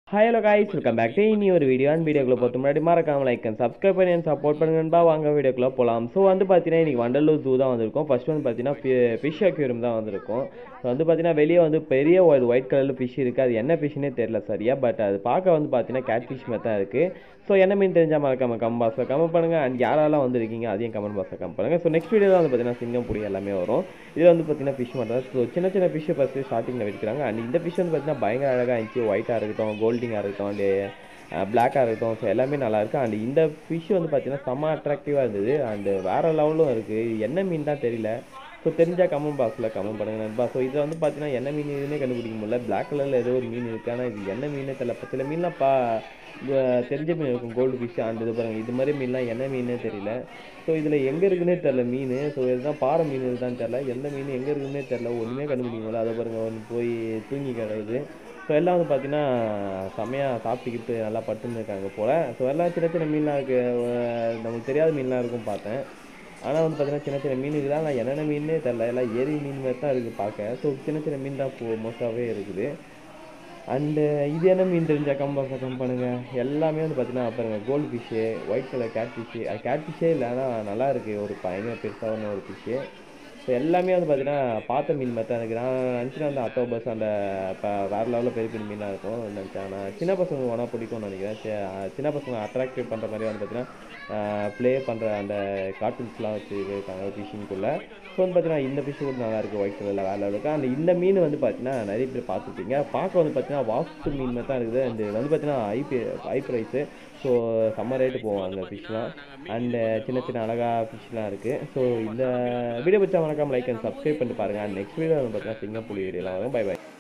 hello guys welcome back to இனி ஒரு video and வீடியோக்குள்ள போட்டு முன்னாடி மறக்காம லைக் அண்ட் சப்ஸ்கிரைப் பண்ணி and சப்போர்ட் பண்ணுங்கன்பா வாங்க வீடியோக்குள்ள போகலாம் ஸோ வந்து பார்த்தீங்கன்னா இன்னைக்கு வண்டலூர் ஜூ தான் வந்திருக்கும் ஃபர்ஸ்ட் வந்து பார்த்தீங்கன்னா ஃபிஷ் அக்யூரியம் தான் வந்திருக்கும் ஸோ வந்து பார்த்தீங்கன்னா வெளியே வந்து பெரிய ஒரு ஒயிட் கலரில் ஃபிஷ் இருக்குது அது என்ன ஃபிஷ்னே தெரியல சரியா பட் அது பார்க்க வந்து பார்த்தீங்கன்னா கேட் ஃபிஷ் மாதிரி தான் இருக்குது ஸோ என்ன மீன் தெரிஞ்சால் மறக்காம கமெண்ட் பாக்ஸில் கமெண்ட் பண்ணுங்கள் அண்ட் யாரெல்லாம் வந்திருக்கீங்க அதையும் கமெண்ட் பாக்ஸில் கமெண்ட் பண்ணுங்கள் ஸோ நெக்ஸ்ட் வீடியோவில் வந்து பார்த்தீங்கன்னா சிங்கம் புடி எல்லாமே வரும் இதில் வந்து பார்த்தீங்கன்னா ஃபிஷ் மட்டும் ஸோ சின்ன சின்ன ஃபிஷ்ஷை ஃபஸ்ட்டு ஸ்டார்டிங்கில் விற்கிறாங்க அண்ட் இந்த ஃபிஷ் வந்து பார்த்தீங்கன்னா பயங்கர அழகாக இருந்துச்சு ஒயிட்டாக இருக்கட்டும் கோல்டிங்காக இருக்கட்டும் அண்ட் பிளாக்காக இருக்கட்டும் ஸோ எல்லாமே நல்லா இருக்கு அண்ட் இந்த ஃபிஷ் வந்து பார்த்தீங்கன்னா செம்ம அட்ராக்டிவாக இருந்தது அண்ட் வேறு லெவலும் இருக்குது இது என்ன மீன் தான் தெரியல ஸோ தெரிஞ்சால் கமெண்ட் பாக்ஸில் கமெண்ட் பண்ணுங்க நண்பா ஸோ இதில் வந்து பார்த்தீங்கன்னா என்ன மீன் இதுன்னே கண்டுபிடிக்க முடியல பிளாக் கலரில் ஏதோ ஒரு மீன் இருக்குது ஆனால் இது என்ன மீனே தெரியல இப்போ சில மீன்லாம் பா இது தெரிஞ்ச மீன் இருக்கும் கோல்டு ஃபிஷ் அண்ட் இது பாருங்க இது மாதிரி மீன்லாம் என்ன மீனே தெரியல ஸோ இதில் எங்கே இருக்குன்னே தெரில மீன் ஸோ இதுதான் பாறை மீன் இதுதான் தெரில எந்த மீன் எங்கே இருக்குன்னே தெரில ஒன்றுமே கண்டுபிடிக்க முடியல அதை பாருங்க ஒன்று போய் தூங்கி கிடக்குது ஸோ எல்லாம் வந்து பார்த்தீங்கன்னா செம்மையாக சாப்பிட்டுக்கிட்டு நல்லா பட்டுன்னு இருக்காங்க போல் ஸோ எல்லாம் சின்ன சின்ன மீன்லாம் இருக்குது நமக்கு தெரியாத மீன்லாம் இருக்கும் பார்த்தேன் ஆனால் வந்து பார்த்தீங்கன்னா சின்ன சின்ன மீன் இருக்குதா ஆனால் என்னென்ன மீன்னே தெரில எல்லாம் ஏரி மீன் மாதிரி தான் இருக்குது பார்க்க ஸோ சின்ன சின்ன மீன் தான் மோஸ்ட்டாகவே இருக்குது அண்டு இது என்ன மீன் தெரிஞ்சா கம்பா கம் பண்ணுங்க எல்லாமே வந்து பார்த்தீங்கன்னா பாருங்க gold fish white colour cat fish அது கேட் ஃபிஷ்ஷே இல்லை ஆனால் நல்லா இருக்குது ஒரு பயங்கர பெருசான ஒரு ஃபிஷ்ஷு ஸோ எல்லாமே வந்து பார்த்தீங்கன்னா பார்த்த மீன் மாதிரி தான் இருக்குது நான் நினச்சினா அந்த அக்டோபர்ஸ் அந்த இப்போ வேறு லெவலில் பெரிய பெரிய மீனாக இருக்கும் நினச்சேன் ஆனால் சின்ன பசங்க ஒன்றா பிடிக்கும்னு நினைக்கிறேன் சி- சின்ன பசங்க அட்ராக்டிவ் பண்ணுற மாதிரி வந்து பார்த்தீங்கன்னா ப்ளே பண்ணுற அந்த கார்ட்டூன்ஸ்லாம் வச்சு இருக்காங்க ஃபிஷிங்குள்ளே ஸோ வந்து பார்த்தீங்கன்னா இந்த ஃபிஷ் கூட நல்லா இருக்குது ஒயிட் கலரில் வேறு லெவலுக்கு அந்த இந்த மீன் வந்து பார்த்தீங்கன்னா நிறைய பேர் பார்த்துருப்பீங்க பார்க்க வந்து பார்த்தீங்கன்னா வாஸ்து மீன் மாதிரி தான் இருக்குது அந்த வந்து பார்த்தீங்கன்னா ஐபி ஐ ப்ரைஸு ஸோ செம்ம ரேட்டு போகும் அந்த ஃபிஷ்லாம் அண்டு சின்ன சின்ன அழகா ஃபிஷ்லாம் இருக்குது ஸோ இந்த வீடியோ பற்றி மறக்காம லைக் அண்ட் சப்ஸ்கிரைப் பண்ணிட்டு பாருங்கள் அண்ட் நெக்ஸ்ட் வீடியோ வந்து பார்த்தீங்கன்னா சிங்கப்பூலி வீடியோலாம் வரும் பை பை